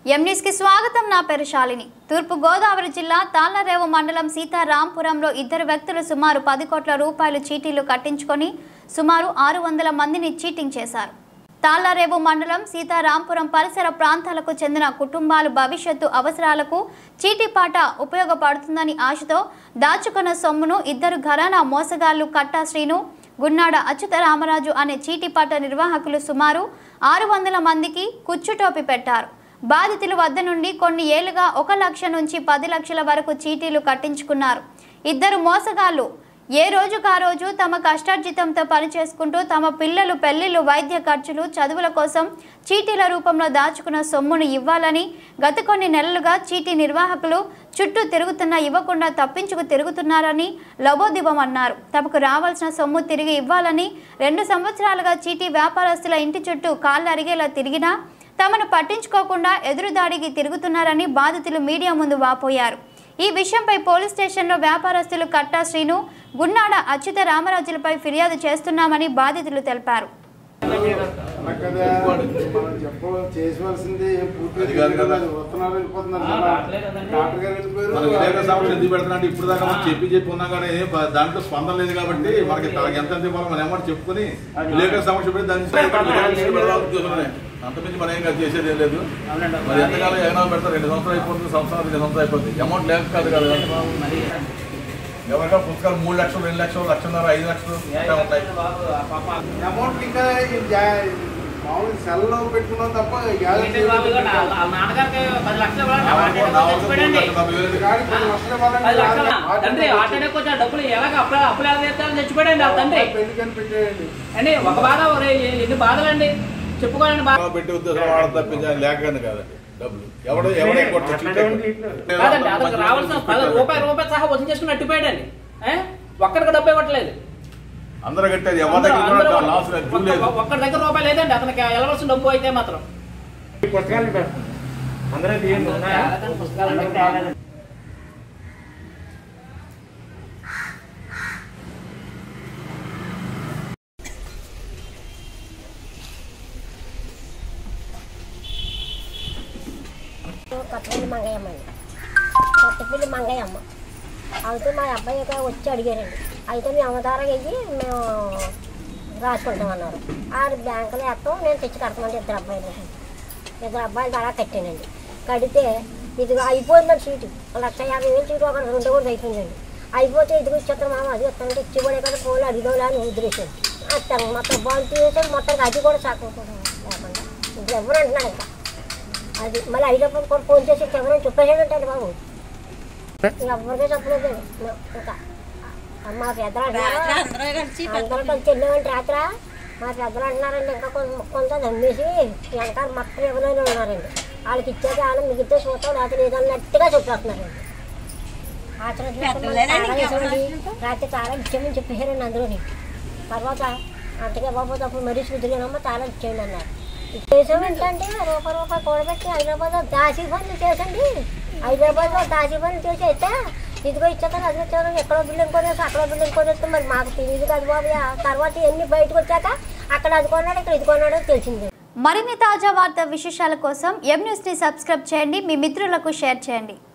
M News కి స్వాగతం నా పేరు శాలిని తూర్పు గోదావరి జిల్లా తాళ్లరేవు మండలం సీతారాంపురంలో ఇద్దరు వ్యక్తులు సుమారు పది కోట్ల రూపాయలు చీటీలు కట్టించుకొని సుమారు ఆరు వందల మందిని చీటింగ్ చేశారు తాళ్లరేవు మండలం సీతారాంపురం పరిసర ప్రాంతాలకు చెందిన కుటుంబాలు భవిష్యత్తు అవసరాలకు చీటీపాట ఉపయోగపడుతుందని ఆశతో దాచుకున్న సొమ్మును ఇద్దరు ఘరానా మోసగాళ్లు కట్టా శ్రీను గున్నాడ అచ్యుత రామరాజు అనే చీటీపాట నిర్వాహకులు సుమారు ఆరు వందల మందికి కుచ్చుటోపి పెట్టారు బాధితుల వద్ద నుండి కొన్ని ఏళ్లుగా ఒక లక్ష నుంచి పది లక్షల వరకు చీటీలు కట్టించుకున్నారు ఇద్దరు మోసగాళ్లు ఏ రోజుకు ఆ రోజు తమ కష్టార్జితంతో పనిచేసుకుంటూ తమ పిల్లలు పెళ్లిళ్ళు వైద్య ఖర్చులు చదువుల కోసం చీటీల రూపంలో దాచుకున్న సొమ్మును ఇవ్వాలని గత కొన్ని నెలలుగా చీటీ నిర్వాహకులు చుట్టూ తిరుగుతున్నా ఇవ్వకుండా తప్పించుకు తిరుగుతున్నారని లబోదిబమన్నారు తమకు రావాల్సిన సొమ్ము తిరిగి ఇవ్వాలని రెండు సంవత్సరాలుగా చీటీ వ్యాపారస్తుల ఇంటి చుట్టూ కాళ్ళు అరిగేలా తిరిగినా తమను పట్టించుకోకుండా ఎదురుదాడికి తిరుగుతున్నారని బాధితులు మీడియా ముందు వాపోయారు ఈ విషయంపై పోలీస్ స్టేషన్లో వ్యాపారస్తులు కట్టా శ్రీను గున్నాడ అచ్యుత రామరాజులపై ఫిర్యాదు చేస్తున్నామని బాధితులు తెలిపారు అలా కదా మనం చెప్ప చేసివలసింది ఏం పూర్తి అది కాదు కదా. వస్తున్నారు వెళ్ళిపోతున్నారు ఆ, కదా. రావట్లేదు కదండి. డాక్టర్ గారు వెళ్ళిపోయారు మనకి విలేకరుల సమస్య ఎందుకు పెడుతున్నా ఇప్పుడు దాకా మనం చెప్పి చెప్పి ఉన్నా కానీ బ- దాంట్లో స్పందన లేదు కాబట్టి మనకి తనకి ఎంత ఎంత ఇవ్వాలో మనం ఏమంటే చెప్పుకుని విలేకరుల సమస్య పెట్టి దాన్ని విలేకరుల పెడదాం ఉద్యోగమే. అంతమించి మనం ఏం కాదు చేసేది ఏం లేదు అవునండి. మరి ఎంతకాలం ఏమైనా పెడతారు రెండు సంవత్సరాలు అయిపోతుంది సంవత్సరాలు రెండు సంవత్సరాలు అయిపోతుంది అమౌంట్ లేక కాదు కదా బాబు మరి ఎవరిగా పుస్తకాలు మూడు లక్షలు రెండు లక్షలు లక్షన్నర ఐదు లక్షలు ఇట్లా ఉంటాయి బాబు ఆ పాప అమౌంట్ ఇంకా ఈ జా- మామూలు సెల్లో పెట్టుకున్నాం తప్ప గ్యాస్ ఏంటి బాబు ఇదిగో నా- వాళ్ళ నాన్నగారికి పది లక్షలు ఇవ్వాలి. నా ఆటో వరకు- నా వరకు తెచ్చిపెట్టండి. మూడు లక్షల నలభై వేలు గాడి పది లక్షలు ఇవ్వాలంటే పది లక్షలు ఆటో తండ్రి తెచ్చి- ఆటోనే కొంచెం డబ్బులు ఎలాగ అప్పులు అప్పులు ఎలా తీస్తారని తెచ్చిపెట్టండి ఆ తండ్రి పెళ్లికని పెట్టేయండి అండి ఒక బాధ ఒరే ఎన్ని బాధలండి చెప్పుకోవాలండి బాధ పెట్టి ఉద్దేశం వాడడం తప్పించి ఆయన లేకని కాదండి డబ్బులు ఎవడో ఎవడే కొట్టు కాదండి అతనికి రావాల్సిన పది రూపాయి రూపాయి సహా వసూలు చేసుకుని అట్టిపోయాడండి ఏ? ఒక్కడికి డబ్బు ఇవ్వట్లేదు అందరూ కట్టేది ఎవరి అందరూ- దగ్గర అందరూ కూడా లాస్ లేదు ఒక్క- లేదు ఒక్కడి దగ్గర రూపాయి లేదండి అతనికి వెళ్ళవలసిన డబ్బు అయితే మాత్రం పుస్తకాలు పెడతాం అందరూ తీయండి ఉన్నాయా అలాగని పుస్తకాలు కొత్తపల్లి మంగయ్యమ్మ అండి కొత్తపల్లి మంగయ్యమ్మ అయితే మా అబ్బాయి ఇక్కడ వచ్చి అడిగారండి అయితే మేము అవతారం వెళ్ళి మేము రాసుకుంటామన్నారు ఆ బ్యాంకులో వేస్తాం నేను తెచ్చి కడతామండి ఇద్దరు అబ్బాయిలు ఇద్దరు అబ్బాయిలు అలా కట్టానండి కడితే ఇది అయిపోయిందండి సీటు లక్ష యాభై వేలు సీటు ఒక రెండు రోజులు అయిపోయిందండి అయిపోతే ఇదిగో ఇచ్చేస్తాను మామ అది ఇస్తానంటే ఇచ్చిపోలే కదా ఫోన్లు అడిగోలే అని ఉద్దేశం అతను మొత్తం బాల్ తీసేసాడు మొత్తం అది కూడా సాకుండా లేకుండా ఇప్పుడు ఎవరు అంటున్నాడు ఇంకా అది మళ్ళీ అయినప్పుడు కూడా ఫోన్ చేసి ఎవరైనా చెప్పేసాడంటే బాబు ఎవరికే చెప్పలేదు ఇంకా మా పెద్దలు అంటున్నారు అందరూ కలిసి వెళ్ళామంటే రాత్ర మా పెద్దలు అంటున్నారండి ఇంకా కొంత కొంత నమ్మేసి వెనకాల మొత్తం ఎవరైనా ఉన్నారండి వాళ్ళకి ఇచ్చేది వాళ్ళు మిగిలితే చూస్తాం లేకపోతే లేదన్నట్టుగా చెప్పేస్తున్నారండి ఆచరణ చూసుకుని చాలా వేసామండి రాత్రి చాలా ఇచ్చామని చెప్పేసారండి అందులోని తర్వాత అంతగా బాబు అప్పుడు మరీ కుదిరినమ్మ చాలా ఇచ్చేయండి అన్నారు ఇచ్చేసాం ఏంటంటే రూపాయి రూపాయి కూడబెట్టి హైదరాబాద్ దాసి పనులు చేసండి హైదరాబాద్ దాసి పనులు చేసి అయితే ఇదిగో ఇచ్చేస్తాను అది వచ్చాను ఎక్కడో బిల్డింగ్ కొనేసి అక్కడో బిల్డింగ్ కొనేస్తే మరి మాకు తెలియదు కదా బాబు ఆ తర్వాత ఎన్ని బయటకు వచ్చాక అక్కడ అది కొన్నాడు ఇక్కడ ఇది కొన్నాడో తెలిసింది మరిన్ని తాజా వార్తా విశేషాల కోసం ఎం న్యూస్ని సబ్స్క్రైబ్ చేయండి మీ మిత్రులకు షేర్ చేయండి